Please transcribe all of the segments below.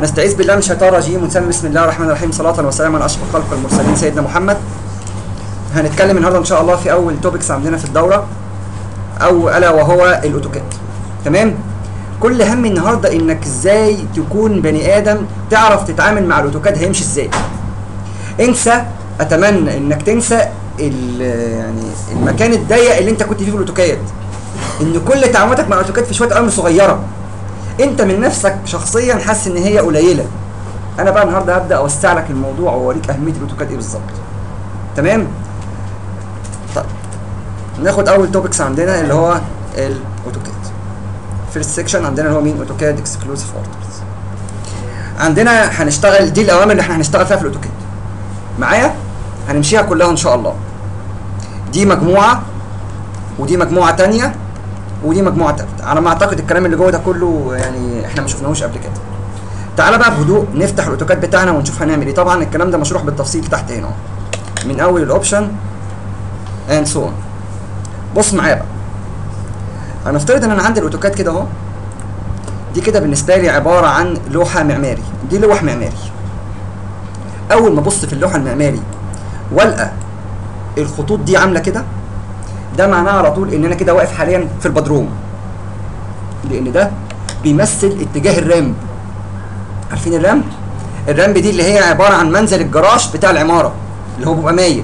نستعيذ بالله من الشيطان الرجيم ونسمي بسم الله الرحمن الرحيم صلاة وسلاما على أشرف خلق المرسلين سيدنا محمد هنتكلم النهارده إن شاء الله في أول توبكس عندنا في الدورة أو ألا وهو الأوتوكاد تمام كل هم النهارده إنك إزاي تكون بني آدم تعرف تتعامل مع الأوتوكاد هيمشي إزاي انسى أتمنى إنك تنسى ال- يعني المكان الضيق اللي أنت كنت فيه في الأوتوكاد إن كل تعاملاتك مع الأوتوكاد في شوية أوامر صغيرة انت من نفسك شخصيا حاسس ان هي قليله انا بقى النهارده هبدا اوسع لك الموضوع واوريك اهميه الاوتوكاد ايه بالظبط تمام طيب ناخد اول توبكس عندنا اللي هو الاوتوكاد فيرست سيكشن عندنا اللي هو مين اوتوكاد اكسكلوسيف اوردرز عندنا هنشتغل دي الاوامر اللي احنا هنشتغل فيها في الاوتوكاد معايا هنمشيها كلها ان شاء الله دي مجموعه ودي مجموعه تانية ودي مجموعه ثالثه على ما اعتقد الكلام اللي جوه ده كله يعني احنا ما شفناهوش قبل كده تعالى بقى بهدوء نفتح الاوتوكاد بتاعنا ونشوف هنعمل ايه طبعا الكلام ده مشروح بالتفصيل تحت هنا اهو. من اول الاوبشن اند سو اون بص معايا بقى هنفترض ان انا عندي الاوتوكاد كده اهو دي كده بالنسبه لي عباره عن لوحه معماري دي لوح معماري اول ما ابص في اللوحه المعماري والقى الخطوط دي عامله كده ده معناه على طول ان انا كده واقف حاليا في البدروم لان ده بيمثل اتجاه الرامب عارفين الرامب الرامب دي اللي هي عباره عن منزل الجراج بتاع العماره اللي هو بيبقى مايل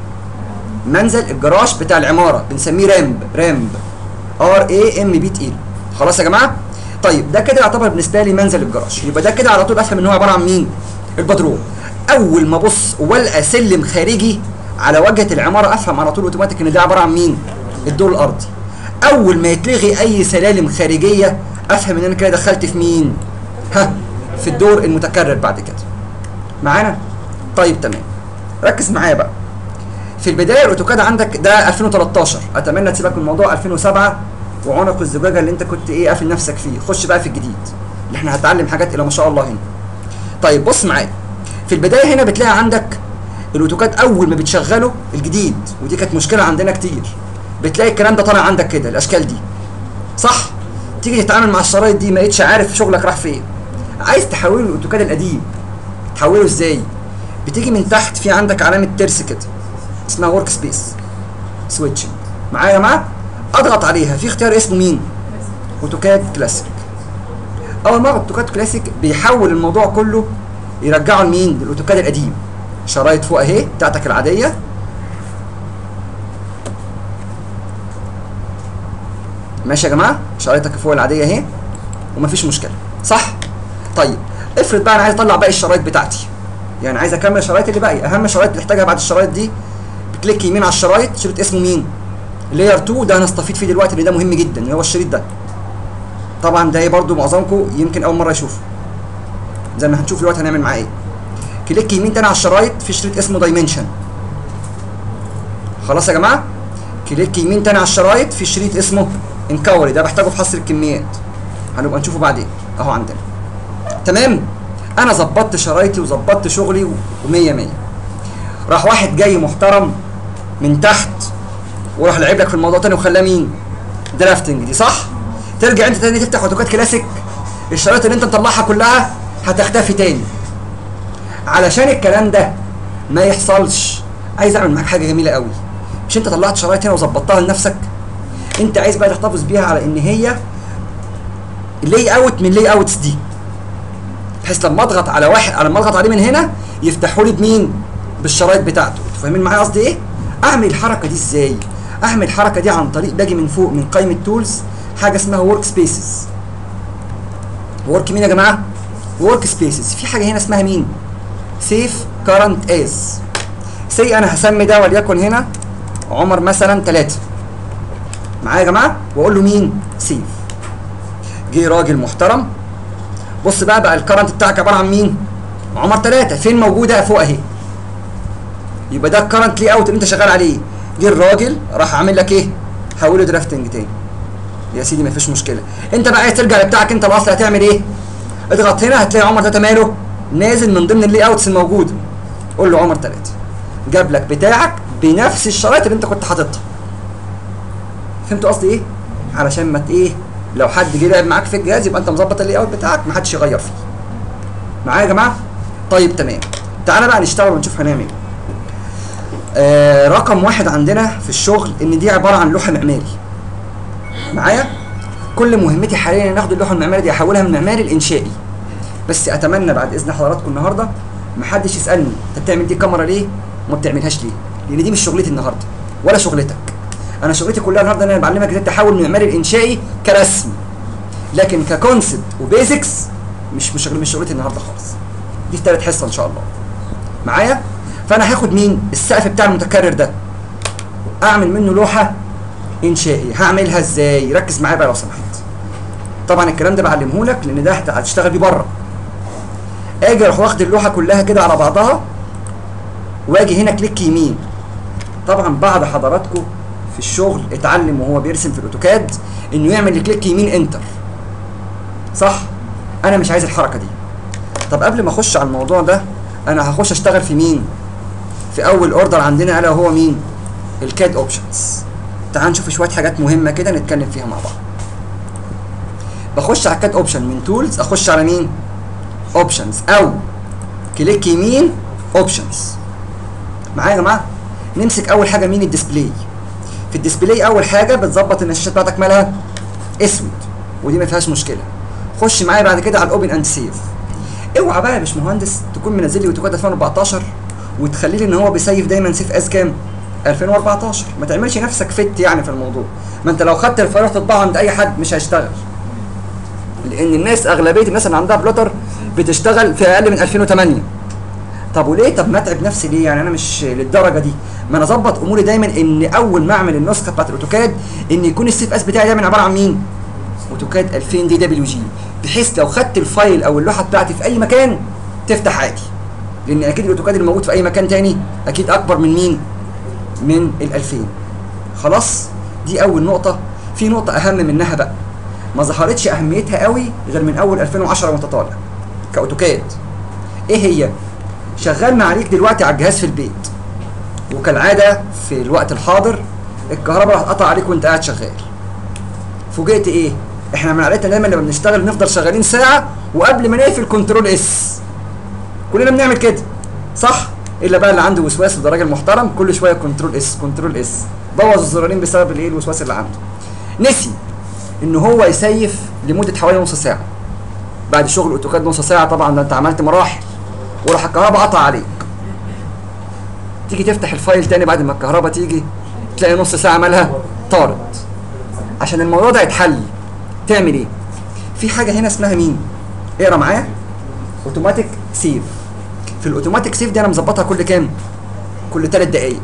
منزل الجراج بتاع العماره بنسميه رامب رامب ار اي ام بي تقيل خلاص يا جماعه طيب ده كده يعتبر بالنسبه لي منزل الجراج يبقى ده كده على طول افهم ان هو عباره عن مين البدروم اول ما ابص والقى سلم خارجي على واجهه العماره افهم على طول اوتوماتيك ان ده عباره عن مين الدور الارضي اول ما يتلغي اي سلالم خارجيه افهم ان انا كده دخلت في مين ها في الدور المتكرر بعد كده معانا طيب تمام ركز معايا بقى في البدايه الاوتوكاد عندك ده 2013 اتمنى تسيبك من موضوع 2007 وعنق الزجاجه اللي انت كنت ايه قافل نفسك فيه خش بقى في الجديد اللي احنا هنتعلم حاجات الى ما شاء الله هنا طيب بص معايا في البدايه هنا بتلاقي عندك الاوتوكاد اول ما بتشغله الجديد ودي كانت مشكله عندنا كتير بتلاقي الكلام ده طالع عندك كده الاشكال دي صح تيجي تتعامل مع الشرايط دي ما بقتش عارف شغلك راح فين عايز تحوله الاوتوكاد القديم تحوله ازاي بتيجي من تحت في عندك علامه ترس كده اسمها ورك سبيس سويتشنج معايا يا جماعه اضغط عليها في اختيار اسمه مين اوتوكاد كلاسيك اول ما اوتوكاد كلاسيك بيحول الموضوع كله يرجعه لمين للاوتوكاد القديم شرايط فوق اهي بتاعتك العاديه ماشي يا جماعه شرايطك فوق العاديه اهي ومفيش مشكله صح طيب افرض بقى انا عايز اطلع باقي الشرايط بتاعتي يعني عايز اكمل الشرايط اللي باقيه اهم شرايط بتحتاجها بعد الشرايط دي بكليك يمين على الشرايط شريط اسمه مين لاير 2 ده هنستفيد فيه دلوقتي لان ده مهم جدا اللي هو الشريط ده طبعا ده برضو معظمكم يمكن اول مره يشوفه زي ما هنشوف دلوقتي هنعمل معاه ايه كليك يمين تاني على الشرايط في شريط اسمه دايمنشن خلاص يا جماعه كليك يمين تاني على الشرايط في شريط اسمه انكوري ده بحتاجه في حصر الكميات هنبقى نشوفه بعدين اهو عندنا تمام انا ظبطت شرايطي وظبطت شغلي ومية مية راح واحد جاي محترم من تحت وراح لعب لك في الموضوع تاني وخلاه مين درافتنج دي صح ترجع انت تاني تفتح اوتوكاد كلاسيك الشرايط اللي انت مطلعها كلها هتختفي تاني علشان الكلام ده ما يحصلش عايز اعمل معاك حاجه جميله قوي مش انت طلعت شرايط هنا وظبطتها لنفسك انت عايز بقى تحتفظ بيها على ان هي لي اوت من لي اوتس دي بحيث لما اضغط على واحد لما اضغط عليه من هنا يفتحوا لي بمين بالشرايط بتاعته انتوا فاهمين معايا قصدي ايه اعمل الحركه دي ازاي اعمل الحركه دي عن طريق باجي من فوق من قائمه تولز حاجه اسمها ورك سبيسز ورك مين يا جماعه ورك سبيسز في حاجه هنا اسمها مين سيف كارنت از سي انا هسمي ده وليكن هنا عمر مثلا ثلاثة معايا يا جماعه واقول له مين سيف جه راجل محترم بص بقى بقى الكرنت بتاعك عباره عن مين عمر ثلاثة فين موجوده فوق اهي يبقى ده الكرنت لي اوت اللي انت شغال عليه جه الراجل راح عامل لك ايه حوله درافتنج تاني يا سيدي ما فيش مشكله انت بقى عايز ترجع لبتاعك انت الاصل هتعمل ايه اضغط هنا هتلاقي عمر ثلاثة ماله نازل من ضمن اللي اوتس الموجوده قول له عمر ثلاثة جاب لك بتاعك بنفس الشرايط اللي انت كنت حاططها فهمتوا قصدي ايه علشان ما ت- ايه لو حد جه لعب معاك في الجهاز يبقى انت مظبط اللي اوت بتاعك ما حدش يغير فيه معايا يا جماعه طيب تمام تعالى بقى نشتغل ونشوف هنعمل ايه آه رقم واحد عندنا في الشغل ان دي عباره عن لوحه معماري معايا كل مهمتي حاليا ان اخد اللوحه المعماري دي احولها من معماري لانشائي بس اتمنى بعد اذن حضراتكم النهارده محدش يسالني انت بتعمل دي كاميرا ليه وما بتعملهاش ليه لان دي مش شغلتي النهارده ولا شغلتك انا شغلتي كلها النهارده ان انا بعلمك ازاي تحول من معماري لانشائي كرسم لكن ككونسبت وبيزكس مش مش مش شغلتي النهارده خالص دي في تالت حصه ان شاء الله معايا فانا هاخد مين السقف بتاع المتكرر ده اعمل منه لوحه انشائي هعملها ازاي ركز معايا بقى لو سمحت طبعا الكلام ده بعلمه لك لان ده هتشتغل بيه بره اجي اروح واخد اللوحه كلها كده على بعضها واجي هنا كليك يمين طبعا بعض حضراتكم في الشغل اتعلم وهو بيرسم في الاوتوكاد انه يعمل كليك يمين انتر صح انا مش عايز الحركه دي طب قبل ما اخش على الموضوع ده انا هخش اشتغل في مين في اول اوردر عندنا الا وهو مين الكاد اوبشنز تعال نشوف شويه حاجات مهمه كده نتكلم فيها مع بعض بخش على الكاد اوبشن من تولز اخش على مين اوبشنز او كليك يمين اوبشنز معايا يا جماعه نمسك اول حاجه مين الديسبلاي في الديسبلاي اول حاجه بتظبط ان الشاشه بتاعتك مالها اسود ودي ما فيهاش مشكله خش معايا بعد كده على الاوبن اند سيف اوعى بقى يا باشمهندس تكون منزل لي اوتوكاد 2014 وتخلي لي ان هو بيسيف دايما سيف از كام 2014 ما تعملش نفسك فت يعني في الموضوع ما انت لو خدت الفايل تطبعه عند اي حد مش هيشتغل لان الناس اغلبيه الناس اللي عندها بلوتر بتشتغل في اقل من 2008 طب وليه طب ما اتعب نفسي ليه يعني انا مش للدرجه دي ما انا اظبط اموري دايما ان اول ما اعمل النسخه بتاعت الاوتوكاد ان يكون السيف اس بتاعي دايما عباره عن مين اوتوكاد 2000 دي دبليو جي بحيث لو خدت الفايل او اللوحه بتاعتي في اي مكان تفتح عادي لان اكيد الاوتوكاد اللي موجود في اي مكان تاني اكيد اكبر من مين من ال 2000 خلاص دي اول نقطه في نقطه اهم منها بقى ما ظهرتش اهميتها قوي غير من اول 2010 وانت طالع كاوتوكاد ايه هي شغال معاليك دلوقتي على الجهاز في البيت وكالعاده في الوقت الحاضر الكهرباء هتقطع عليك وانت قاعد شغال فوجئت ايه احنا من عائلتنا دايما لما بنشتغل نفضل شغالين ساعه وقبل ما نقفل كنترول اس كلنا بنعمل كده صح الا بقى اللي عنده وسواس وده راجل محترم كل شويه كنترول اس كنترول اس بوظ الزرارين بسبب الايه الوسواس اللي عنده نسي ان هو يسيف لمده حوالي نص ساعه بعد شغل اوتوكاد نص ساعه طبعا ده انت عملت مراحل وراح الكهرباء قطع عليك تيجي تفتح الفايل تاني بعد ما الكهرباء تيجي تلاقي نص ساعه مالها طارت عشان الموضوع ده يتحل تعمل ايه في حاجه هنا اسمها مين اقرا معايا اوتوماتيك سيف في الاوتوماتيك سيف دي انا مظبطها كل كام كل 3 دقايق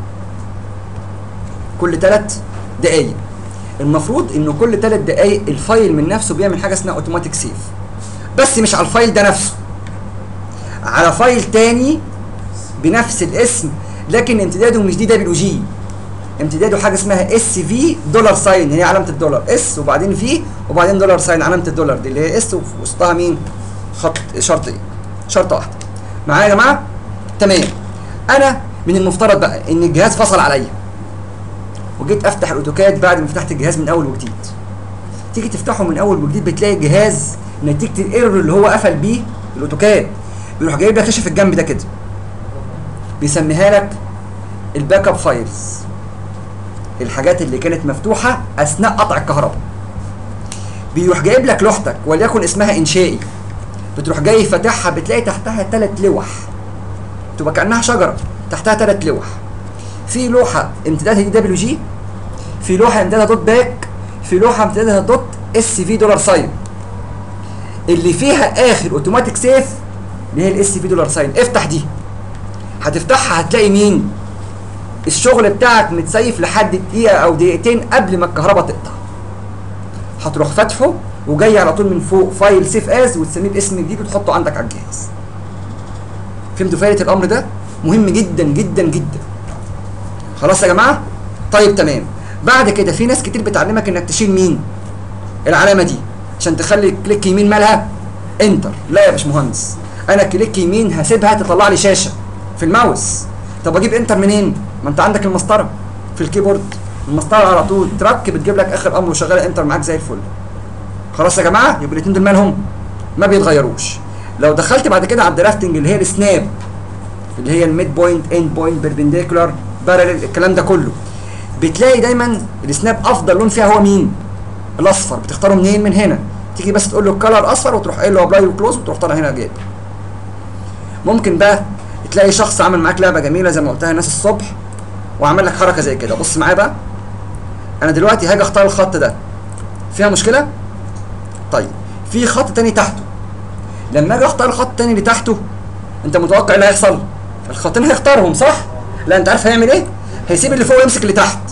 كل 3 دقايق المفروض انه كل 3 دقايق الفايل من نفسه بيعمل حاجه اسمها اوتوماتيك سيف بس مش على الفايل ده نفسه على فايل تاني بنفس الاسم لكن امتداده مش دي دبليو جي امتداده حاجه اسمها اس في دولار ساين هي علامه الدولار اس وبعدين في وبعدين دولار ساين علامه الدولار دي اللي هي اس ووسطها مين خط شرطين شرطه واحده معايا يا جماعه تمام انا من المفترض بقى ان الجهاز فصل عليا وجيت افتح الاوتوكاد بعد ما فتحت الجهاز من اول وجديد تيجي تفتحه من اول وجديد بتلاقي الجهاز نتيجه الايرور اللي هو قفل بيه الاوتوكاد بيروح جايب لك خشب في الجنب ده كده بيسميها لك الباك اب فايلز الحاجات اللي كانت مفتوحه اثناء قطع الكهرباء بيروح جايب لك لوحتك وليكن اسمها انشائي بتروح جاي فاتحها بتلاقي تحتها ثلاث لوح تبقى كانها شجره تحتها ثلاث لوح في لوحه امتدادها دي دبليو جي في لوحه امتدادها دوت باك في لوحه امتدادها دوت اس في دولار ساين اللي فيها اخر اوتوماتيك سيف اللي هي الاس في دولار ساين افتح دي هتفتحها هتلاقي مين الشغل بتاعك متسيف لحد دقيقه او دقيقتين قبل ما الكهرباء تقطع هتروح فاتحه وجاي على طول من فوق فايل سيف از وتسميه باسم جديد وتحطه عندك على الجهاز فهمتوا فايده الامر ده مهم جدا جدا جدا خلاص يا جماعه طيب تمام بعد كده في ناس كتير بتعلمك انك تشيل مين العلامه دي عشان تخلي كليك يمين مالها انتر لا يا باشمهندس انا كليك يمين هسيبها تطلع لي شاشه في الماوس طب اجيب انتر منين ما انت عندك المسطره في الكيبورد المسطره على طول ترك بتجيب لك اخر امر وشغاله انتر معاك زي الفل خلاص يا جماعه يبقى الاثنين دول مالهم ما بيتغيروش لو دخلت بعد كده على الدرافتنج اللي هي السناب اللي هي الميد بوينت اند بوينت بيربنديكولار باراليل الكلام ده كله بتلاقي دايما السناب افضل لون فيها هو مين الاصفر بتختاره منين من هنا تيجي بس تقول له الكلر اصفر وتروح قايل له ابلاي وكلوز وتروح طالع هنا جايب ممكن بقى تلاقي شخص عمل معاك لعبه جميله زي ما قلتها الناس الصبح وعمل لك حركه زي كده بص معايا بقى انا دلوقتي هاجي اختار الخط ده فيها مشكله طيب في خط تاني تحته لما اجي اختار الخط التاني اللي تحته انت متوقع ايه اللي هيحصل الخطين هيختارهم صح لا انت عارف هيعمل ايه هيسيب اللي فوق ويمسك اللي تحت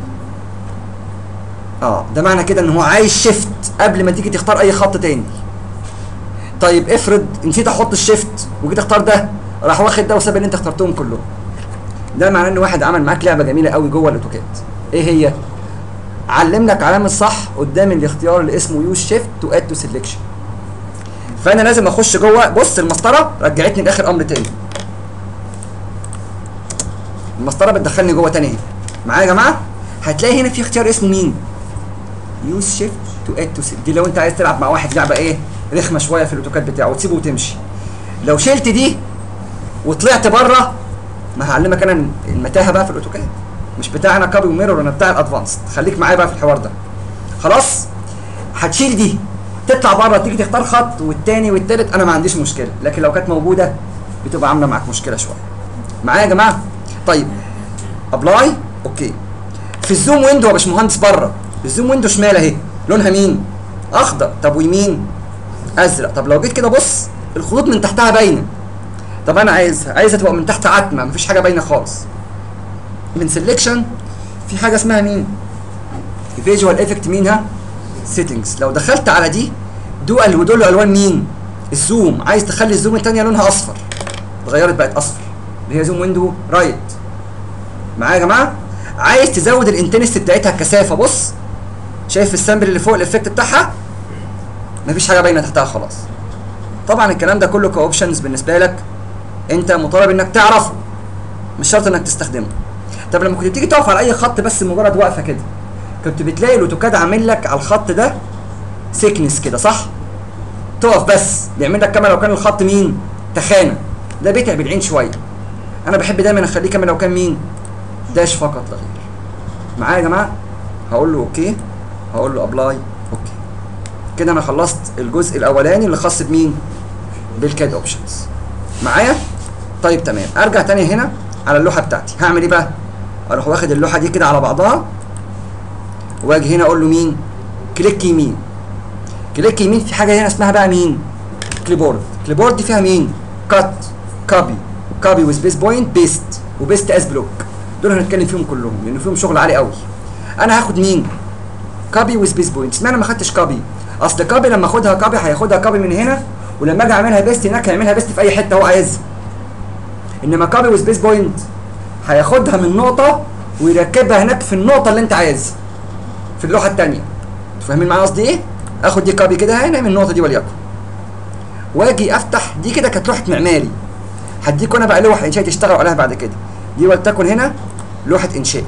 اه ده معنى كده ان هو عايز شيفت قبل ما تيجي تختار اي خط تاني طيب افرض نسيت احط الشيفت وجيت اختار ده راح واخد ده وساب اللي انت اخترتهم كلهم ده معناه ان واحد عمل معاك لعبه جميله قوي جوه الاوتوكاد ايه هي علم لك علامه صح قدام الاختيار اللي اسمه يوز شيفت تو اد تو سيلكشن فانا لازم اخش جوه بص المسطره رجعتني لاخر امر تاني المسطره بتدخلني جوه تاني هنا معايا يا جماعه هتلاقي هنا في اختيار اسمه مين يوز شيفت تو اد تو دي لو انت عايز تلعب مع واحد لعبه ايه رخمه شويه في الاوتوكاد بتاعه وتسيبه وتمشي لو شلت دي وطلعت بره ما هعلمك انا المتاهه بقى في الاوتوكاد مش بتاعنا كابي وميرور انا بتاع الادفانس خليك معايا بقى في الحوار ده خلاص هتشيل دي تطلع بره تيجي تختار خط والتاني والتالت انا ما عنديش مشكله لكن لو كانت موجوده بتبقى عامله معاك مشكله شويه معايا يا جماعه طيب ابلاي اوكي في الزوم ويندو يا باشمهندس بره الزوم ويندو شمال اهي لونها مين اخضر طب ويمين ازرق طب لو جيت كده بص الخطوط من تحتها باينه طب انا عايزها عايزها تبقى من تحت عتمه مفيش حاجه باينه خالص من سيلكشن في حاجه اسمها مين فيجوال افكت مينها سيتنجز لو دخلت على دي دول ودول الوان مين الزوم عايز تخلي الزوم الثانيه لونها اصفر اتغيرت بقت اصفر اللي هي زوم ويندو رايت معايا يا جماعه عايز تزود الانتنستي بتاعتها الكثافه بص شايف السامبل اللي فوق الافكت بتاعها مفيش حاجه باينه تحتها خلاص طبعا الكلام ده كله كاوبشنز بالنسبه لك انت مطالب انك تعرفه مش شرط انك تستخدمه طب لما كنت بتيجي تقف على اي خط بس مجرد واقفه كده كنت بتلاقي الاوتوكاد عامل لك على الخط ده سيكنس كده صح تقف بس بيعمل لك كما لو كان الخط مين تخانه ده بيتعب العين شويه انا بحب دايما اخليه كما لو كان مين داش فقط لا غير معايا يا جماعه هقول له اوكي هقول له ابلاي اوكي كده انا خلصت الجزء الاولاني اللي خاص بمين بالكاد اوبشنز معايا طيب تمام ارجع تاني هنا على اللوحه بتاعتي هعمل ايه بقى اروح واخد اللوحه دي كده على بعضها واجي هنا اقول له مين كليك يمين كليك يمين في حاجه هنا اسمها بقى مين كليبورد كليبورد دي فيها مين كات كوبي كوبي وسبيس بوينت بيست وبيست از بلوك دول هنتكلم فيهم كلهم لان فيهم شغل عالي قوي انا هاخد مين كوبي وسبيس بوينت اشمعنى ما خدتش كوبي اصل كوبي لما اخدها كوبي هياخدها كوبي من هنا ولما اجي اعملها بيست هناك هيعملها بيست في اي حته هو عايزها انما كوبي وسبيس بوينت هياخدها من نقطه ويركبها هناك في النقطه اللي انت عايزها في اللوحه الثانيه انتوا فاهمين معايا قصدي ايه اخد دي كوبي كده هنا من النقطه دي وليكن واجي افتح دي كده كانت لوحه معماري هديكوا انا بقى لوحه انشائي تشتغلوا عليها بعد كده دي ولتكن هنا لوحه انشائي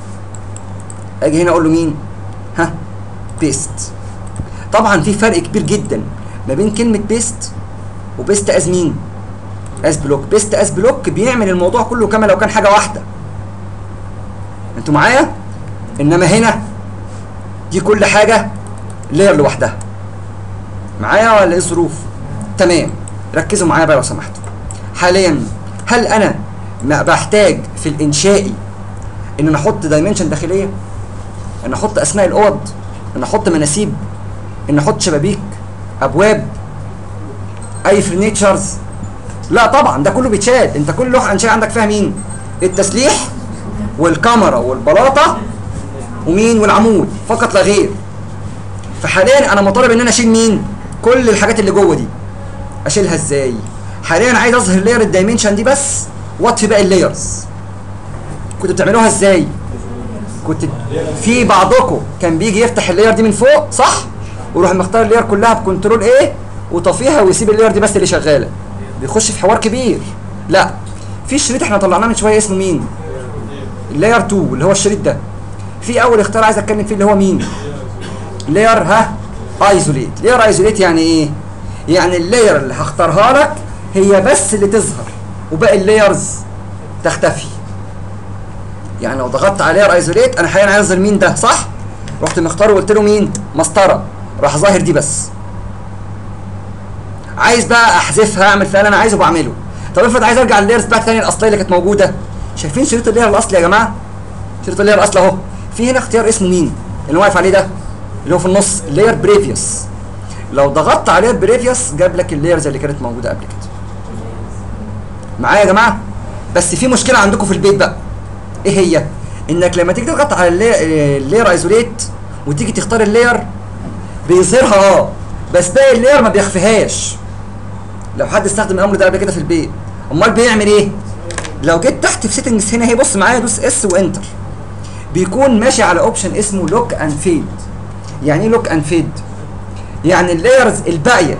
اجي هنا اقول له مين ها بيست طبعا في فرق كبير جدا ما بين كلمه بيست وبيست از مين از بلوك بيست از بلوك بيعمل الموضوع كله كما لو كان حاجه واحده انتوا معايا انما هنا دي كل حاجه لير لوحدها معايا ولا ايه الظروف تمام ركزوا معايا بقى لو سمحتوا حاليا هل انا ما بحتاج في الانشائي ان انا احط دايمنشن داخليه ان احط اسماء الاوض ان احط مناسيب ان احط شبابيك ابواب اي فرنيتشرز لا طبعا ده كله بيتشال انت كل لوحه انشائيه عندك فيها مين التسليح والكاميرا والبلاطه ومين والعمود فقط لا غير فحاليا انا مطالب ان انا اشيل مين كل الحاجات اللي جوه دي اشيلها ازاي حاليا عايز اظهر لاير الدايمنشن دي بس واطفي باقي اللايرز كنتوا بتعملوها ازاي كنت في بعضكم كان بيجي يفتح اللاير دي من فوق صح ويروح مختار اللاير كلها بكنترول ايه وطفيها ويسيب اللاير دي بس اللي شغاله بيخش في حوار كبير لا في شريط احنا طلعناه من شويه اسمه مين اللاير 2 اللي هو الشريط ده في اول اختيار عايز اتكلم فيه اللي هو مين لاير ها ايزوليت لاير ايزوليت يعني ايه يعني اللاير اللي هختارها لك هي بس اللي تظهر وباقي اللايرز تختفي يعني لو ضغطت على لاير ايزوليت انا حاليا عايز اظهر مين ده صح رحت مختاره وقلت له مين مسطره راح ظاهر دي بس عايز بقى احذفها اعمل فيها اللي انا عايزه بعمله طب افرض عايز ارجع لللايرز بقى الثانيه الاصليه اللي كانت موجوده شايفين شريط اللاير الاصلي يا جماعه شريط اللاير الاصلي اهو في هنا اختيار اسمه مين اللي واقف عليه ده اللي هو في النص اللاير بريفيوس لو ضغطت على بريفيوس جاب لك اللايرز اللي كانت موجوده قبل كده معايا يا جماعه بس في مشكله عندكم في البيت بقى ايه هي انك لما تيجي تضغط على اللاير ايزوليت وتيجي تختار اللاير بيظهرها اه بس باقي اللاير ما بيخفيهاش لو حد استخدم الامر ده قبل كده في البيت امال بيعمل ايه لو جيت تحت في سيتنجز هنا اهي بص معايا دوس اس وانتر بيكون ماشي على اوبشن اسمه لوك اند فيد يعني ايه لوك اند فيد يعني اللايرز الباقيه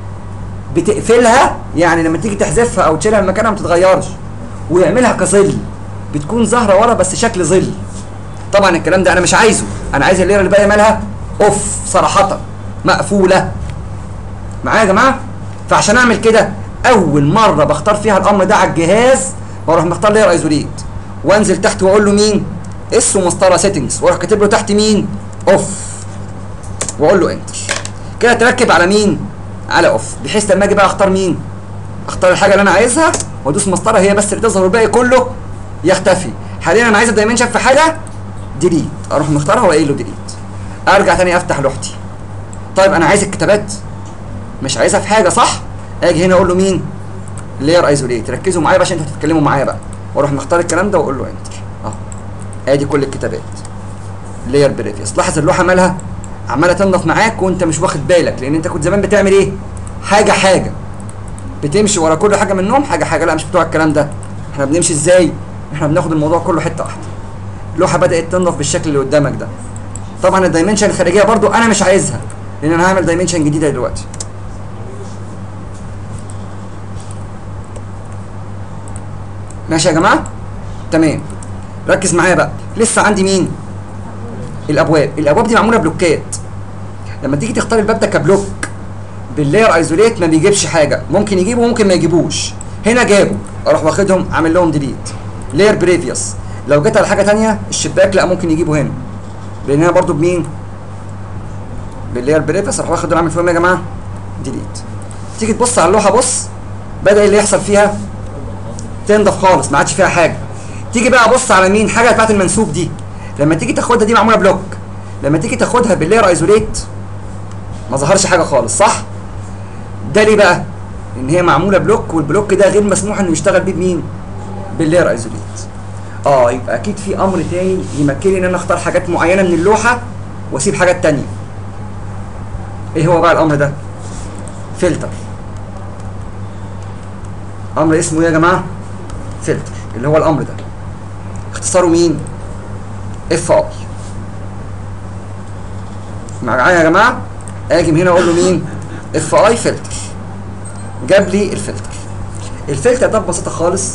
بتقفلها يعني لما تيجي تحذفها او تشيلها من مكانها ما تتغيرش ويعملها كظل بتكون ظاهره ورا بس شكل ظل طبعا الكلام ده انا مش عايزه انا عايز اللاير اللي باقيه مالها اوف صراحه مقفوله معايا يا جماعه فعشان اعمل كده اول مره بختار فيها الامر ده على الجهاز واروح مختار لاير ايزوليت وانزل تحت واقول له مين اس ومسطره سيتنجز واروح كاتب له تحت مين اوف واقول له انتر كده تركب على مين على اوف بحيث لما اجي بقى اختار مين اختار الحاجه اللي انا عايزها وادوس مسطره هي بس اللي تظهر والباقي كله يختفي حاليا انا عايز الدايمنشن في حاجه ديليت اروح مختارها واقول له ديليت ارجع تاني افتح لوحتي طيب انا عايز الكتابات مش عايزها في حاجه صح اجي هنا اقول له مين لاير ايزوليت ركزوا معايا بقى عشان انتوا هتتكلموا معايا بقى واروح مختار الكلام ده واقول له انتر اهو ادي كل الكتابات لاير بريفيوس لاحظ اللوحه مالها عماله تنضف معاك وانت مش واخد بالك لان انت كنت زمان بتعمل ايه حاجه حاجه بتمشي ورا كل حاجه منهم حاجه حاجه لا مش بتوع الكلام ده احنا بنمشي ازاي احنا بناخد الموضوع كله حته واحده اللوحه بدات تنضف بالشكل اللي قدامك ده طبعا الدايمنشن الخارجيه برضو انا مش عايزها لان انا هعمل دايمنشن جديده دلوقتي ماشي يا جماعه تمام ركز معايا بقى لسه عندي مين الابواب الابواب دي معموله بلوكات لما تيجي تختار الباب ده كبلوك باللاير ايزوليت ما بيجيبش حاجه ممكن يجيبه وممكن ما يجيبوش هنا جابوا اروح واخدهم عامل لهم ديليت لاير بريفيوس لو جيت على حاجه ثانيه الشباك لا ممكن يجيبه هنا لان هنا برضو بمين باللاير بريفيوس اروح واخد عامل فيهم يا جماعه ديليت تيجي تبص على اللوحه بص بدا اللي يحصل فيها تنضف خالص ما عادش فيها حاجه تيجي بقى بص على مين حاجه بتاعت المنسوب دي لما تيجي تاخدها دي معموله بلوك لما تيجي تاخدها باللاير ايزوليت ما ظهرش حاجه خالص صح ده ليه بقى ان هي معموله بلوك والبلوك ده غير مسموح انه يشتغل بيه بمين باللاير ايزوليت اه يبقى اكيد في امر تاني يمكنني ان انا اختار حاجات معينه من اللوحه واسيب حاجات تانية ايه هو بقى الامر ده فلتر امر اسمه ايه يا جماعه فلتر اللي هو الامر ده اختصاره مين اف اي معايا يا جماعه اجي من هنا اقول له مين اف اي فلتر جاب لي الفلتر الفلتر ده ببساطه خالص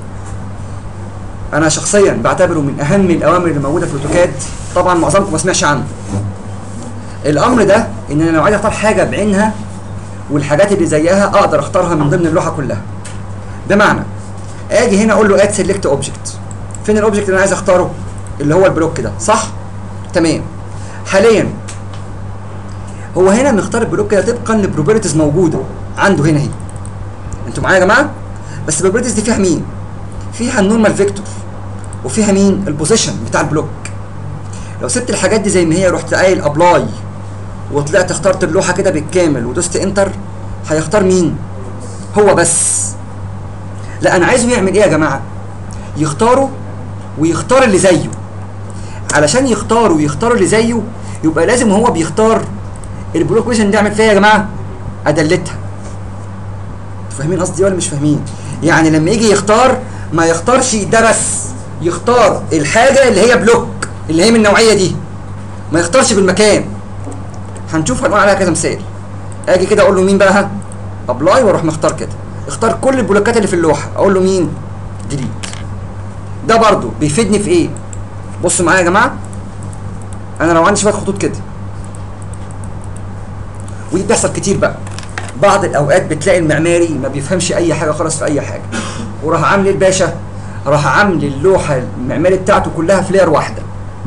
انا شخصيا بعتبره من اهم الاوامر اللي موجوده في الاوتوكاد طبعا معظمكم ما سمعش عنه الامر ده ان انا لو عايز اختار حاجه بعينها والحاجات اللي زيها اقدر اختارها من ضمن اللوحه كلها بمعنى اجي هنا اقول له اد سيلكت اوبجكت فين الاوبجكت اللي انا عايز اختاره اللي هو البلوك ده صح تمام حاليا هو هنا بنختار البلوك ده طبقا لبروبرتيز موجوده عنده هنا اهي انتوا معايا يا جماعه بس البروبرتيز دي فيها مين فيها النورمال فيكتور وفيها مين البوزيشن بتاع البلوك لو سبت الحاجات دي زي ما هي رحت قايل ابلاي وطلعت اخترت اللوحه كده بالكامل ودوست انتر هيختار مين هو بس لا انا عايزه يعمل ايه يا جماعه يختاره ويختار اللي زيه علشان يختار ويختار اللي زيه يبقى لازم وهو بيختار البلوك بوزيشن دي اعمل فيها يا جماعه ادلتها فاهمين قصدي ولا مش فاهمين يعني لما يجي يختار ما يختارش ده بس يختار الحاجه اللي هي بلوك اللي هي من النوعيه دي ما يختارش بالمكان هنشوف هنقول عليها كذا مثال اجي كده اقول له مين بقى ابلاي واروح مختار كده اختار كل البلوكات اللي في اللوحه اقول له مين ديليت ده برضو بيفيدني في ايه بصوا معايا يا جماعه انا لو عندي شويه خطوط كده ودي بتحصل كتير بقى بعض الاوقات بتلاقي المعماري ما بيفهمش اي حاجه خالص في اي حاجه وراح عامل ايه الباشا راح عامل اللوحه المعماري بتاعته كلها في لير واحده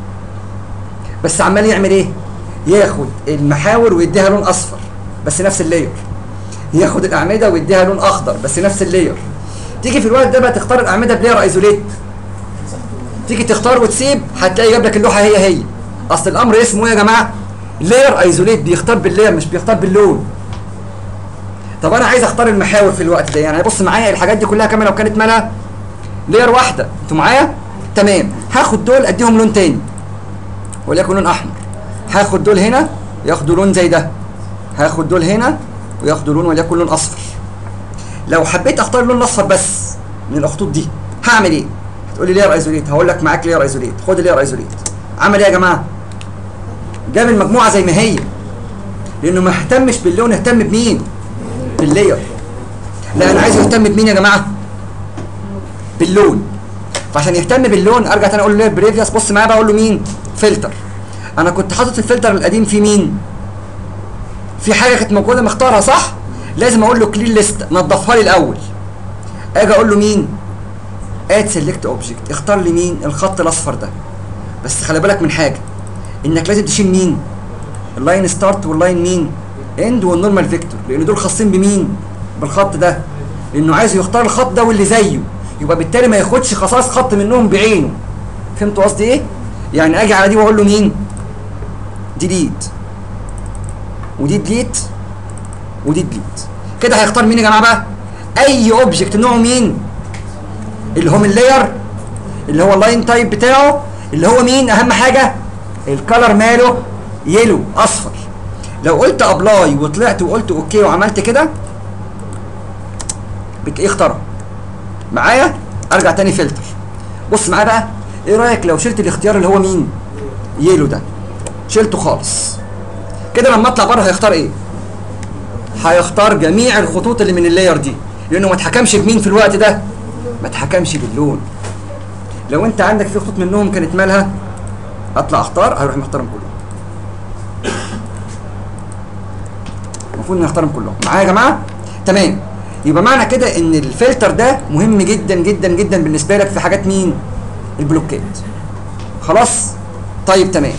بس عمال يعمل ايه ياخد المحاور ويديها لون اصفر بس نفس اللير ياخد الاعمده ويديها لون اخضر بس نفس اللير تيجي في الوقت ده بقى تختار الاعمده بلير ايزوليت تيجي تختار وتسيب هتلاقي جاب لك اللوحه هي هي اصل الامر اسمه ايه يا جماعه لير ايزوليت بيختار باللير مش بيختار باللون طب انا عايز اختار المحاور في الوقت ده يعني بص معايا الحاجات دي كلها كمان لو كانت مالها لير واحده انتوا معايا تمام هاخد دول اديهم لون تاني وليكن لون احمر هاخد دول هنا ياخدوا لون زي ده هاخد دول هنا وياخدوا لون وليكن لون اصفر لو حبيت اختار اللون الاصفر بس من الخطوط دي هعمل ايه تقول لي لير ايزوليت هقول لك معاك لير ايزوليت خد لير ايزوليت عمل ايه يا جماعه جاب المجموعه زي ما هي لانه ما اهتمش باللون اهتم بمين باللير لا انا عايز يهتم بمين يا جماعه باللون فعشان يهتم باللون ارجع تاني اقول له بريفيوس بص معايا بقى اقول له مين فلتر انا كنت حاطط الفلتر القديم في مين في حاجه كانت موجوده مختارها صح لازم اقول له كلين ليست نضفها لي الاول اجي اقول له مين اد سيلكت اوبجكت اختار لي مين الخط الاصفر ده بس خلي بالك من حاجه انك لازم تشيل مين اللاين ستارت واللاين مين اند والنورمال فيكتور لان دول خاصين بمين بالخط ده لانه عايز يختار الخط ده واللي زيه يبقى بالتالي ما ياخدش خصائص خط منهم بعينه فهمتوا قصدي ايه يعني اجي على دي واقول له مين ديليت ودي ديليت ودي ديليت كده هيختار مين يا جماعه بقى اي اوبجكت نوعه مين اللي هو من اللاير اللي هو اللاين تايب بتاعه اللي هو مين اهم حاجه الكلر ماله يلو اصفر لو قلت ابلاي وطلعت وقلت اوكي وعملت كده بت ايه اختاره معايا ارجع تاني فلتر بص معايا بقى ايه رايك لو شلت الاختيار اللي هو مين يلو ده شلته خالص كده لما اطلع بره هيختار ايه هيختار جميع الخطوط اللي من اللاير دي لانه ما اتحكمش بمين في الوقت ده ما اتحكمش باللون لو انت عندك في خطوط منهم كانت مالها اطلع اختار هيروح مختارهم كلهم المفروض اني اختارهم كلهم معايا يا جماعه تمام يبقى معنى كده ان الفلتر ده مهم جدا جدا جدا بالنسبه لك في حاجات مين البلوكات خلاص طيب تمام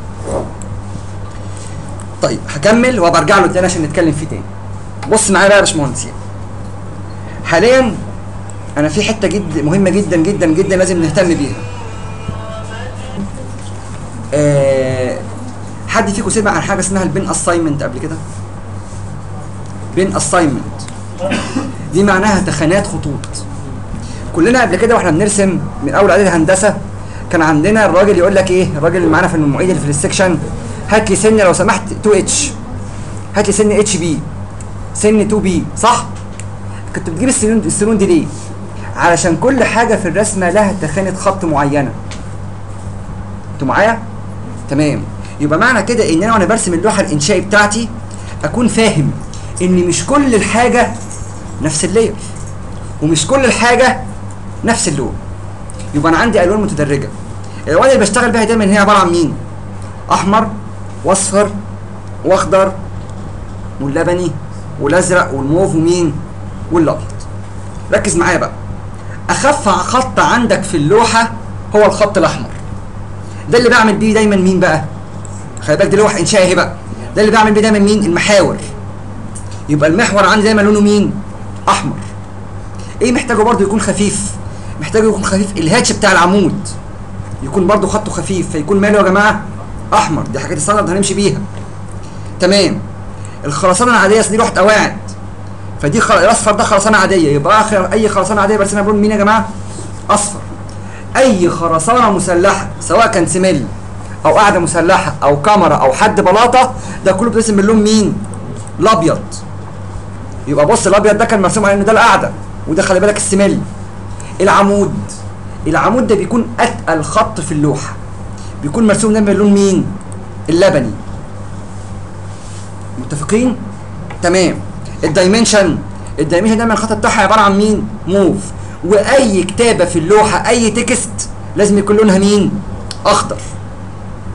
طيب هكمل وبرجع له تاني عشان نتكلم فيه تاني بص معايا بقى يا باشمهندس حاليا انا في حته جد مهمه جدا جدا جدا لازم نهتم بيها آه حد فيكم سمع عن حاجه اسمها البين اساينمنت قبل كده بين اساينمنت دي معناها تخانات خطوط كلنا قبل كده واحنا بنرسم من اول اعدادي هندسه كان عندنا الراجل يقول لك ايه الراجل اللي معانا في المعيد اللي في السكشن هات لي سن لو سمحت 2 اتش هات لي سن اتش بي سن 2 بي صح كنت بتجيب السنون السنون دي ليه علشان كل حاجه في الرسمه لها تخانه خط معينه انتوا معايا تمام يبقى معنى كده ان انا وانا برسم اللوحه الانشائي بتاعتي اكون فاهم ان مش كل الحاجه نفس اللير ومش كل الحاجه نفس اللون يبقى انا عندي الوان متدرجه الالوان اللي بشتغل بيها دايما هي عباره عن مين احمر واصفر واخضر واللبني والازرق والموف ومين والابيض ركز معايا بقى اخف خط عندك في اللوحه هو الخط الاحمر ده اللي بعمل بيه دايما مين بقى خلي بالك دي لوحه انشائي اهي بقى ده اللي بعمل بيه دايما مين المحاور يبقى المحور عندي دايما لونه مين احمر ايه محتاجه برضه يكون خفيف محتاجه يكون خفيف الهاتش بتاع العمود يكون برضه خطه خفيف فيكون ماله يا جماعه احمر دي حاجات الستاندرد هنمشي بيها تمام الخرسانه العاديه دي لوحه قواعد فدي خل... الاصفر ده خرسانه عاديه يبقى اخر اي خرسانه عاديه برسمها بلون مين يا جماعه اصفر اي خرسانه مسلحه سواء كان سمل او قاعده مسلحه او كاميرا او حد بلاطه ده كله بيترسم باللون مين الابيض يبقى بص الابيض ده كان مرسوم على ان ده القاعده وده خلي بالك السمل العمود العمود ده بيكون اتقل خط في اللوحه بيكون مرسوم دايما باللون مين اللبني متفقين تمام الدايمنشن الدايمنشن دايما الخط بتاعها عباره عن مين موف واي كتابه في اللوحه اي تكست لازم يكون لونها مين اخضر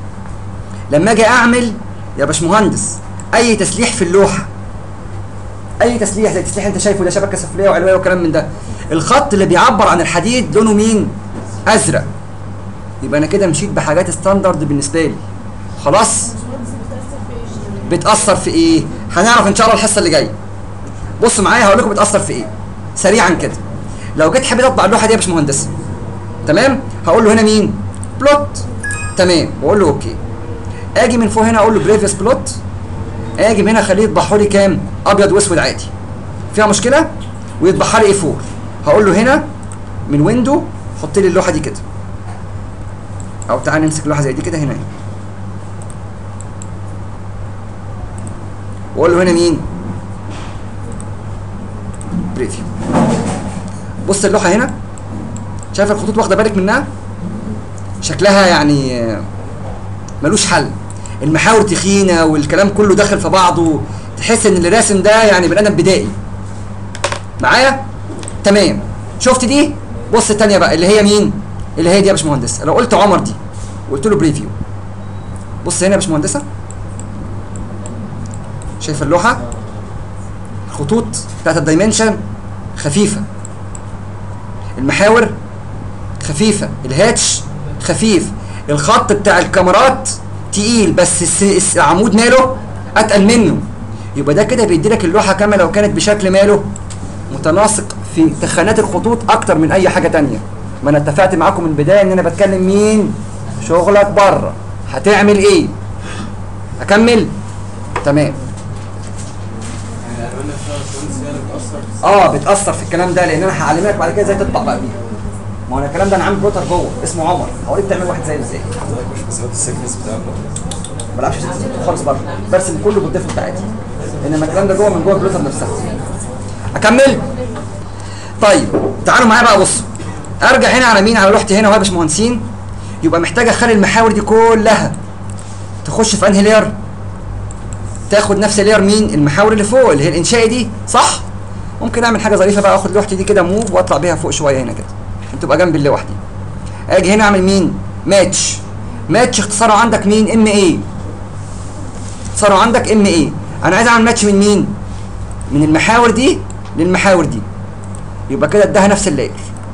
لما اجي اعمل يا باشمهندس اي تسليح في اللوحه اي تسليح زي التسليح انت شايفه ده شبكه سفليه وعلويه وكلام من ده الخط اللي بيعبر عن الحديد لونه مين ازرق يبقى انا كده مشيت بحاجات ستاندرد بالنسبه لي خلاص بتاثر في ايه هنعرف ان شاء الله الحصه اللي جايه بصوا معايا هقول لكم بتاثر في ايه سريعا كده لو جيت حبيت اطبع اللوحه دي يا باشمهندس تمام هقول له هنا مين بلوت تمام واقول له اوكي اجي من فوق هنا اقول له بريفيوس بلوت اجي من هنا اخليه يطبعه لي كام ابيض واسود عادي فيها مشكله ويطبعها لي اي 4 هقول له هنا من ويندو حط لي اللوحه دي كده او تعال نمسك لوحه زي دي كده هنا واقول له هنا مين بريفيو بص اللوحه هنا شايف الخطوط واخده بالك منها شكلها يعني آه، ملوش حل المحاور تخينه والكلام كله داخل في بعضه تحس ان اللي راسم ده يعني بني ادم بدائي معايا تمام شفت دي بص التانية بقى اللي هي مين اللي هي دي يا باشمهندس لو قلت عمر دي وقلت له بريفيو بص هنا يا باشمهندسه شايف اللوحه الخطوط بتاعت الدايمنشن خفيفه المحاور خفيفه الهاتش خفيف الخط بتاع الكاميرات تقيل بس الس- الس- العمود ماله اتقل منه يبقى ده كده بيدي لك اللوحه كامله لو كانت بشكل ماله متناسق في تخانات الخطوط اكتر من اي حاجه تانية ما انا اتفقت معاكم من البدايه ان انا بتكلم مين شغلك بره هتعمل ايه اكمل تمام يعني الالوان نفسها الكوينس هي اللي بتاثر اه بتاثر في الكلام ده لان انا هعلمك بعد كده ازاي تطبع بقى بيها ما هو انا الكلام ده انا عامل بروتر جوه اسمه عمر هوريك تعمل واحد زيه ازاي حضرتك مش بتزود السكنس بتاعك ما بلعبش ست خالص بره برسم كله بالديفولت بتاعتي انما الكلام ده جوه من جوه البلوتر نفسها اكمل طيب تعالوا معايا بقى بصوا ارجع هنا على مين على لوحتي هنا وهي باشمهندسين يبقى محتاج اخلي المحاور دي كلها تخش في انهي لير تاخد نفس لير مين المحاور اللي فوق اللي هي الانشائي دي صح ممكن اعمل حاجه ظريفه بقى اخد لوحتي دي كده موف واطلع بيها فوق شويه هنا كده عشان تبقى جنب اللوحه دي اجي هنا اعمل مين ماتش ماتش اختصاره عندك مين ام اي اختصاره عندك ام اي انا عايز اعمل ماتش من مين من المحاور دي للمحاور دي يبقى كده اداها نفس اللاير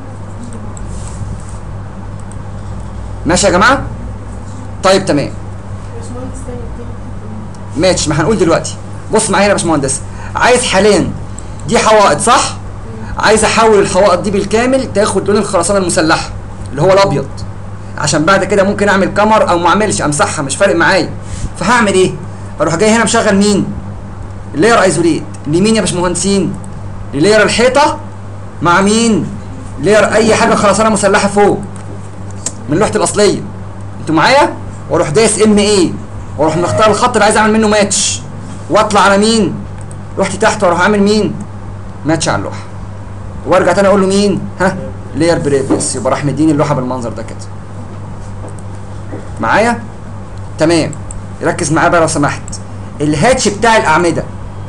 ماشي يا جماعه طيب تمام ماتش ما هنقول دلوقتي بص معايا يا باشمهندس عايز حاليا دي حوائط صح عايز احول الحوائط دي بالكامل تاخد لون الخرسانه المسلحه اللي هو الابيض عشان بعد كده ممكن اعمل كمر او ما اعملش امسحها مش فارق معايا فهعمل ايه اروح جاي هنا مشغل مين اللاير ايزوليت لمين يا باشمهندسين للاير الحيطه مع مين لاير اي حاجه خرسانه مسلحه فوق من لوحه الاصليه انتوا معايا واروح دايس ام اي واروح مختار الخط اللي عايز اعمل منه ماتش واطلع على مين رحت تحت واروح اعمل مين ماتش على اللوحه وارجع تاني اقول له مين ها لير بريفيس يبقى راح مديني اللوحه بالمنظر ده كده معايا تمام ركز معايا بقى لو سمحت الهاتش بتاع الاعمده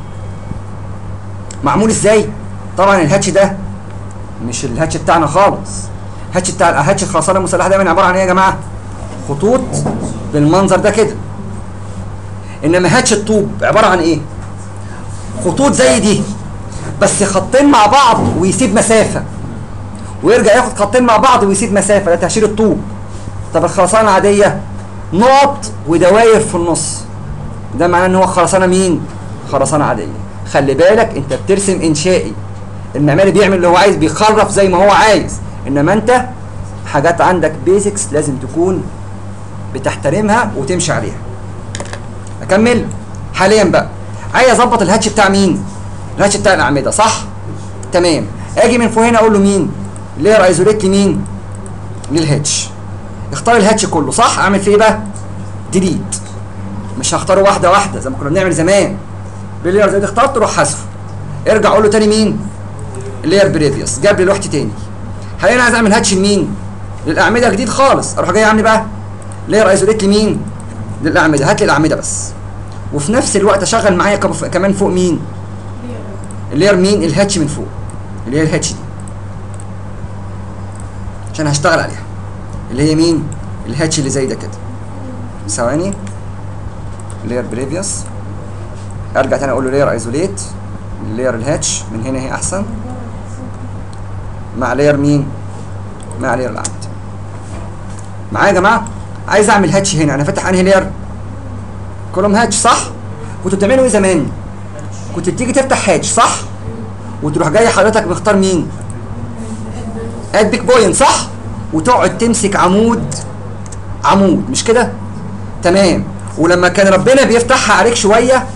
معمول ازاي طبعا الهاتش ده مش الهاتش بتاعنا خالص الهاتش بتاع الهاتش الخرسانه المسلحه دايما عباره عن ايه يا جماعه خطوط بالمنظر ده كده انما هاتش الطوب عباره عن ايه خطوط زي دي بس خطين مع بعض ويسيب مسافه ويرجع ياخد خطين مع بعض ويسيب مسافه ده تهشير الطوب طب الخرسانه العاديه نقط ودواير في النص ده معناه ان هو خرسانه مين خرسانه عاديه خلي بالك انت بترسم انشائي المعماري بيعمل اللي هو عايز بيخرف زي ما هو عايز انما انت حاجات عندك بيزكس لازم تكون بتحترمها وتمشي عليها اكمل حاليا بقى عايز اظبط الهاتش بتاع مين الهاتش بتاع الاعمده صح تمام اجي من فوق هنا اقول له مين لير ايزوليت لمين للهاتش اختار الهاتش كله صح اعمل فيه ايه بقى ديليت مش هختاره واحده واحده زي ما كنا بنعمل زمان باللير زي اخترت روح حذفه ارجع اقول له تاني مين لير بريفيوس جاب لي لوحتي تاني حاليا عايز اعمل هاتش لمين للاعمده جديد خالص اروح جاي عامل بقى لير ايزوليت لمين للاعمده هات لي الاعمده بس وفي نفس الوقت اشغل معايا كم- كمان فوق مين اللير مين الهاتش من فوق اللي هي الهاتش دي عشان هشتغل عليها اللي هي مين الهاتش اللي زي ده كده ثواني لير بريفيوس ارجع تاني اقول له لير ايزوليت اللير الهاتش من هنا هي احسن مع لير مين مع لير العمود معايا يا جماعه عايز اعمل هاتش هنا انا فاتح انهي لير كولوم هاتش صح كنتوا بتعملوا ايه زمان كنت بتيجي تفتح هاتش صح وتروح جاي حضرتك مختار مين اد بيك بوينت صح وتقعد تمسك عمود عمود مش كده تمام ولما كان ربنا بيفتحها عليك شويه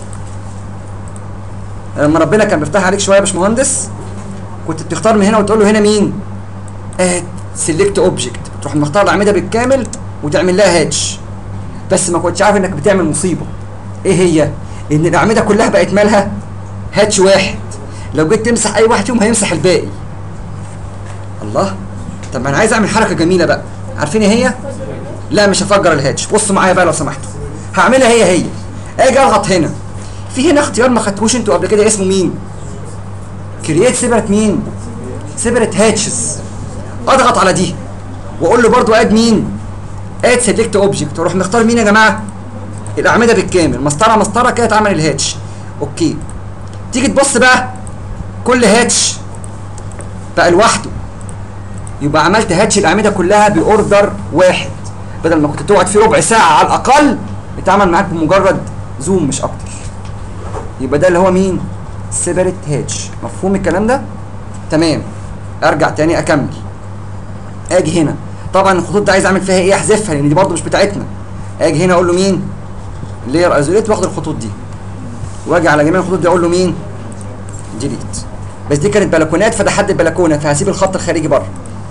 لما ربنا كان بيفتحها عليك شويه يا باشمهندس كنت بتختار من هنا وتقول له هنا مين اد سيلكت اوبجكت تروح مختار الاعمده بالكامل وتعمل لها هاتش بس ما كنتش عارف انك بتعمل مصيبه ايه هي ان الاعمده كلها بقت مالها هاتش واحد لو جيت تمسح اي واحد فيهم هيمسح الباقي الله طب ما انا عايز اعمل حركه جميله بقى عارفين ايه هي لا مش هفجر الهاتش بصوا معايا بقى لو سمحتوا هعملها هي هي اجي اضغط هنا في هنا اختيار ما خدتوش انتوا قبل كده اسمه مين كرييت سيبرت مين سيبرت هاتشز اضغط على دي واقول له برضو اد مين اد سيلكت اوبجكت واروح مختار مين يا جماعه الاعمده بالكامل مسطره مسطره كده اتعمل الهاتش اوكي تيجي تبص بقى كل هاتش بقى لوحده يبقى عملت هاتش الاعمده كلها باوردر واحد بدل ما كنت تقعد فيه ربع ساعه على الاقل اتعمل معاك بمجرد زوم مش اكتر يبقى ده اللي هو مين سيبريت هاتش مفهوم الكلام ده تمام ارجع تاني اكمل اجي هنا طبعا الخطوط دي عايز اعمل فيها ايه احذفها لان دي برضو مش بتاعتنا اجي هنا اقول له مين لير ايزوليت واخد الخطوط دي واجي على جميع الخطوط دي اقول له مين ديليت بس دي كانت بلكونات فده حد البلكونه فهسيب الخط الخارجي بره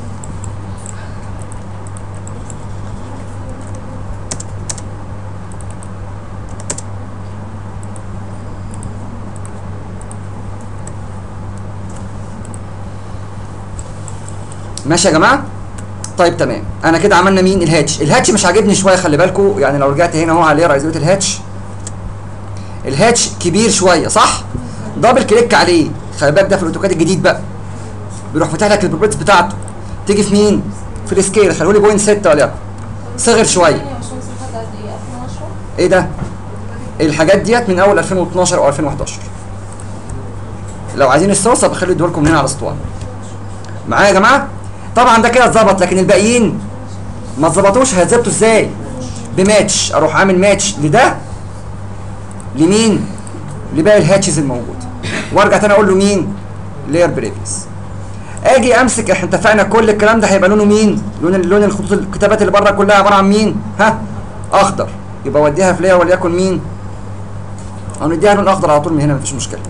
ماشي يا جماعه طيب تمام انا كده عملنا مين الهاتش الهاتش مش عاجبني شويه خلي بالكم يعني لو رجعت هنا اهو على رئيسيه الهاتش الهاتش كبير شويه صح دبل كليك عليه خلي بالك ده في الاوتوكاد الجديد بقى بيروح فاتح لك البروبرتيز بتاعته تيجي في مين في السكيل خلوا لي بوينت 6 وليكن صغر شويه ايه ده الحاجات ديت من اول 2012 او 2011 لو عايزين الصوصه بخلي ادوها لكم هنا على اسطوانه معايا يا جماعه طبعا ده كده اتظبط لكن الباقيين ما اتظبطوش هيتظبطوا ازاي بماتش اروح عامل ماتش لده لمين لباقي الهاتشز الموجوده وارجع تاني اقول له مين لير بريفيس اجي امسك احنا اتفقنا كل الكلام ده هيبقى لونه مين لون لون الخطوط الكتابات اللي بره كلها عباره عن مين ها اخضر يبقى اوديها في لير وليكن مين او نديها لون اخضر على طول من هنا مفيش مشكله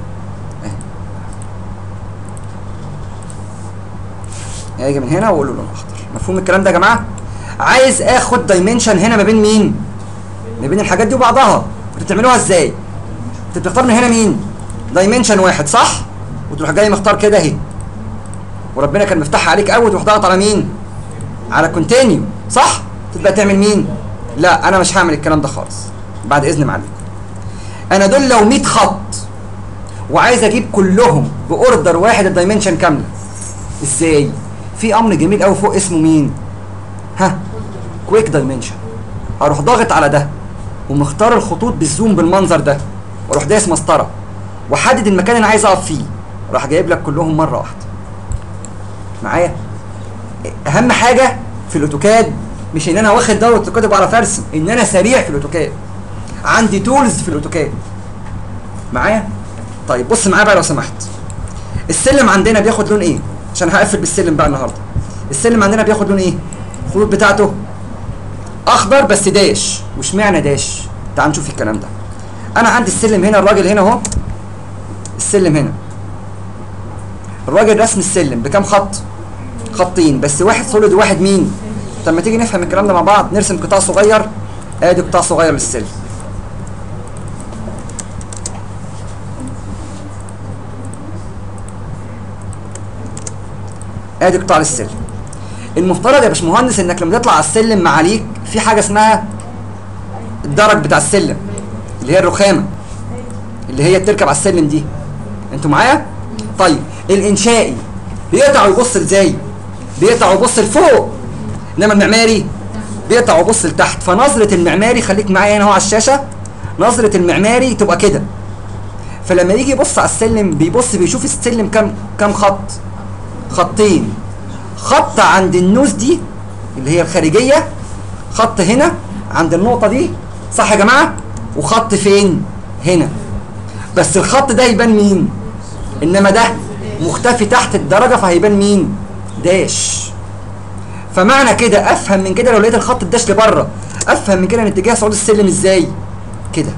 اهي اجي من هنا واقول له لون اخضر مفهوم الكلام ده يا جماعه عايز اخد دايمنشن هنا ما بين مين ما بين الحاجات دي وبعضها انتوا بتعملوها ازاي انت بتختار من هنا مين دايمنشن واحد صح وتروح جاي مختار كده اهي وربنا كان مفتحها عليك قوي تروح ضاغط على مين على كونتينيو صح تبدا تعمل مين لا انا مش هعمل الكلام ده خالص بعد اذن معلم انا دول لو 100 خط وعايز اجيب كلهم باوردر واحد الدايمنشن كامله ازاي في امر جميل قوي فوق اسمه مين ها كويك دايمنشن اروح ضاغط على ده ومختار الخطوط بالزوم بالمنظر ده واروح دايس مسطره واحدد المكان اللي انا عايز اقف فيه راح جايب لك كلهم مره واحده معايا اهم حاجه في الاوتوكاد مش ان انا واخد دوره الاوتوكاد وبعرف ارسم ان انا سريع في الاوتوكاد عندي تولز في الاوتوكاد معايا طيب بص معايا بقى لو سمحت السلم عندنا بياخد لون ايه عشان هقفل بالسلم بقى النهارده السلم عندنا بياخد لون ايه الخطوط بتاعته اخضر بس داش واشمعنى داش تعال نشوف الكلام ده انا عندي السلم هنا الراجل هنا اهو السلم هنا الراجل رسم السلم بكام خط خطين بس واحد سوليد وواحد مين طب ما تيجي نفهم الكلام ده مع بعض نرسم قطاع صغير ادي قطاع صغير للسلم ادي قطاع للسلم المفترض يا باشمهندس انك لما تطلع على السلم معاليك في حاجه اسمها الدرج بتاع السلم اللي هي الرخامه اللي هي بتركب على السلم دي انتوا معايا طيب الانشائي بيقطع ويبص ازاي بيقطع ويبص لفوق انما المعماري بيقطع ويبص لتحت فنظره المعماري خليك معايا هنا اهو على الشاشه نظره المعماري تبقى كده فلما يجي يبص على السلم بيبص بيشوف السلم كام كام خط خطين خط عند النوز دي اللي هي الخارجيه خط هنا عند النقطه دي صح يا جماعه وخط فين هنا بس الخط ده يبان مين انما ده مختفي تحت الدرجه فهيبان مين داش فمعنى كده افهم من كده لو لقيت الخط الداش لبره افهم من كده ان اتجاه صعود السلم ازاي كده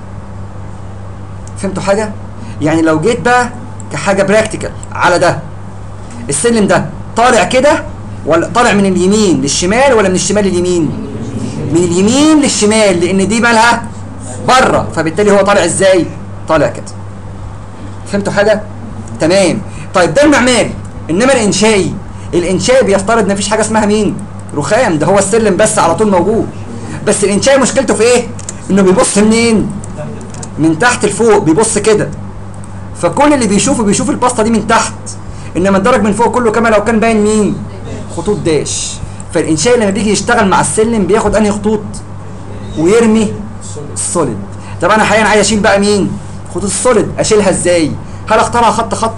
فهمتوا حاجه يعني لو جيت بقى كحاجه براكتيكال على ده السلم ده طالع كده ولا طالع من اليمين للشمال ولا من الشمال لليمين من اليمين للشمال لان دي مالها بره فبالتالي هو طالع ازاي طالع كده فهمتوا حاجه تمام طيب ده المعماري انما الانشائي الانشائي بيفترض ان مفيش حاجه اسمها مين رخام ده هو السلم بس على طول موجود بس الانشائي مشكلته في ايه انه بيبص منين من تحت لفوق بيبص كده فكل اللي بيشوفه بيشوف البسطه دي من تحت انما الدرج من فوق كله كما لو كان باين مين خطوط داش فالانشائي لما بيجي يشتغل مع السلم بياخد انهي خطوط ويرمي السوليد طب انا حاليا عايز اشيل بقى مين خطوط السوليد اشيلها ازاي هل اختارها خط خط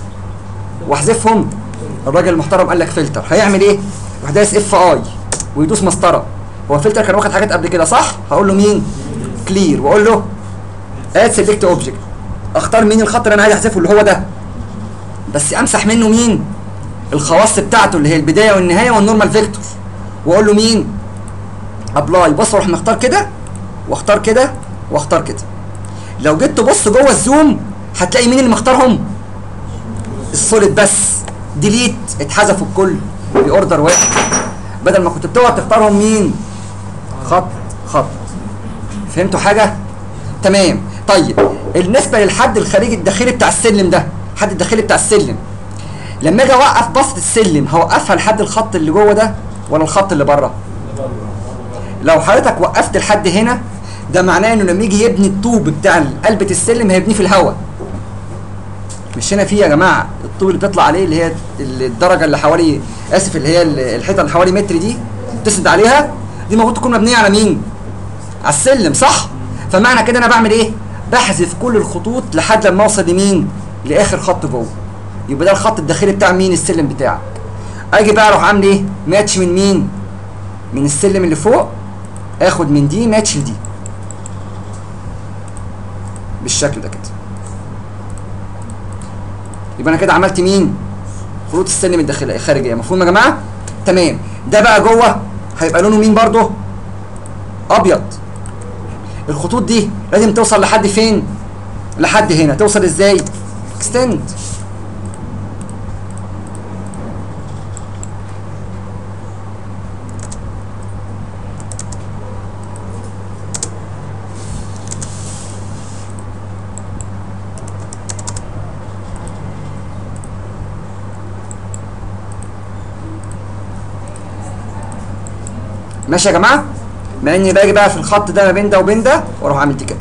واحذفهم الراجل المحترم قال لك فلتر هيعمل ايه يروح دايس اف اي ويدوس مسطره هو فلتر كان واخد حاجات قبل كده صح هقول له مين كلير واقول له اد سيلكت اوبجكت اختار مين الخط اللي انا عايز احذفه اللي هو ده بس امسح منه مين الخواص بتاعته اللي هي البدايه والنهايه والنورمال فيكتور واقول له مين ابلاي بص اروح مختار كده واختار كده واختار كده لو جيت تبص جوه الزوم هتلاقي مين اللي مختارهم السوليد بس ديليت اتحذفوا الكل باوردر واحد بدل ما كنت بتقعد تختارهم مين خط خط فهمتوا حاجه تمام طيب بالنسبه للحد الخارجي الداخلي بتاع السلم ده الحد الداخلي بتاع السلم لما اجي اوقف بسط السلم هوقفها لحد الخط اللي جوه ده ولا الخط اللي بره لو حضرتك وقفت لحد هنا ده معناه انه لما يجي يبني الطوب بتاع قلبة السلم هيبنيه في الهواء مش هنا في يا جماعه الطوب اللي بتطلع عليه اللي هي الدرجه اللي حوالي اسف اللي هي الحيطه اللي حوالي متر دي تسند عليها دي المفروض تكون مبنيه على مين؟ على السلم صح؟ فمعنى كده انا بعمل ايه؟ بحذف كل الخطوط لحد لما اوصل لمين؟ لاخر خط جوه يبقى ده الخط الداخلي بتاع مين؟ السلم بتاعك اجي بقى اروح عامل ايه؟ ماتش من مين؟ من السلم اللي فوق اخد من دي ماتش لدي بالشكل ده كده يبقى انا كده عملت مين خطوط السلم الداخليه الخارجيه مفهوم يا جماعه تمام ده بقى جوه هيبقى لونه مين برضه ابيض الخطوط دي لازم توصل لحد فين لحد هنا توصل ازاي اكستند ماشي يا جماعه مع اني باجي بقى في الخط ده ما بين ده وبين ده واروح عامل دي كده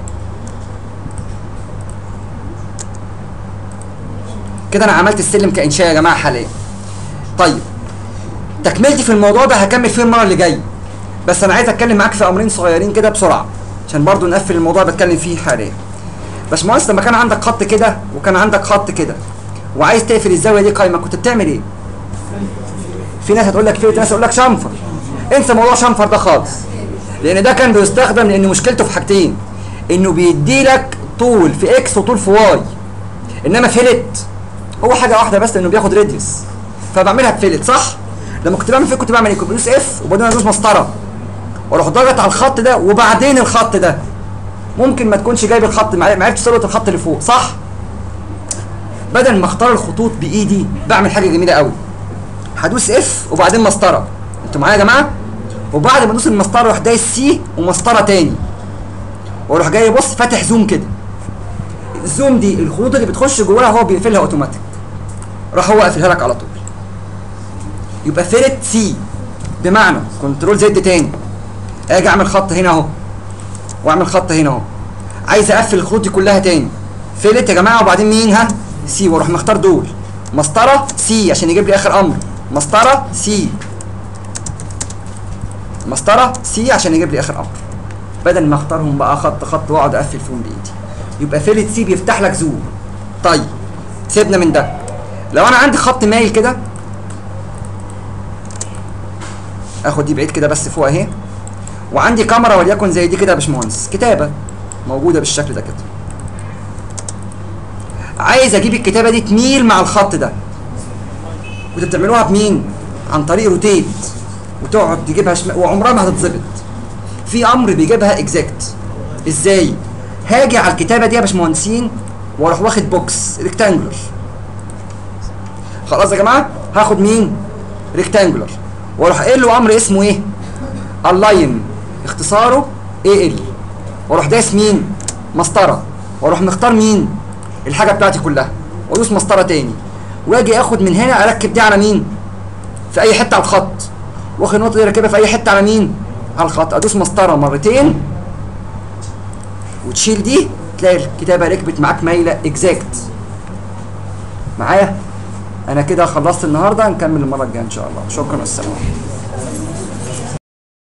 كده انا عملت السلم كانشاء يا جماعه حاليا طيب تكملتي في الموضوع ده هكمل فيه المره اللي جايه بس انا عايز اتكلم معاك في امرين صغيرين كده بسرعه عشان برضو نقفل الموضوع بتكلم فيه حاليا باشمهندس لما كان عندك خط كده وكان عندك خط كده وعايز تقفل الزاويه دي قايمه كنت بتعمل ايه في ناس هتقول لك في ناس هتقول لك شنفر انسى موضوع شنفر ده خالص لان ده كان بيستخدم لان مشكلته في حاجتين انه بيدي لك طول في اكس وطول في واي انما فيلت هو حاجه واحده بس انه بياخد راديوس فبعملها بفيلت صح لما كنت بعمل فيلت كنت بعمل ايه كنت بدوس اف وبعدين ادوس مسطره واروح ضاغط على الخط ده وبعدين الخط ده ممكن ما تكونش جايب الخط ما عرفتش تثبت الخط اللي فوق صح بدل ما اختار الخطوط بايدي بعمل حاجه جميله قوي هدوس اف وبعدين مسطره انتوا معايا يا جماعه وبعد ما ادوس المسطره اروح دايس سي ومسطره تاني واروح جاي بص فاتح زوم كده الزوم دي الخطوط اللي بتخش جواها هو بيقفلها اوتوماتيك راح هو قافلها لك على طول يبقى فيلت سي بمعنى كنترول زد تاني اجي اعمل خط هنا اهو واعمل خط هنا اهو عايز اقفل الخطوط دي كلها تاني فيلت يا جماعه وبعدين مين ها سي واروح مختار دول مسطره سي عشان يجيب لي اخر امر مسطره سي مسطره سي عشان يجيب لي اخر امر بدل ما اختارهم بقى خط خط واقعد اقفل فيهم بايدي يبقى فيلت سي بيفتح لك زوم طيب سيبنا من ده لو انا عندي خط مايل كده اخد دي بعيد كده بس فوق اهي وعندي كاميرا وليكن زي دي كده يا باشمهندس كتابه موجوده بالشكل ده كده عايز اجيب الكتابه دي تميل مع الخط ده كنت بتعملوها بمين عن طريق روتيت وتقعد تجيبها شمال وعمرها ما هتتظبط في امر بيجيبها اكزاكت ازاي هاجي على الكتابه دي يا باشمهندسين واروح واخد بوكس ريكتانجولر خلاص يا جماعه هاخد مين ريكتانجولر واروح قايل له امر اسمه ايه الاين اختصاره اي ال واروح دايس مين مسطره واروح مختار مين الحاجه بتاعتي كلها وادوس مسطره تاني واجي اخد من هنا اركب دي على مين في اي حته على الخط واخد النقطه دي اركبها في اي حته على مين على الخط ادوس مسطره مرتين وتشيل دي تلاقي الكتابه ركبت معاك مايله اكزاكت معايا انا كده خلصت النهارده نكمل المره الجايه ان شاء الله شكرا والسلام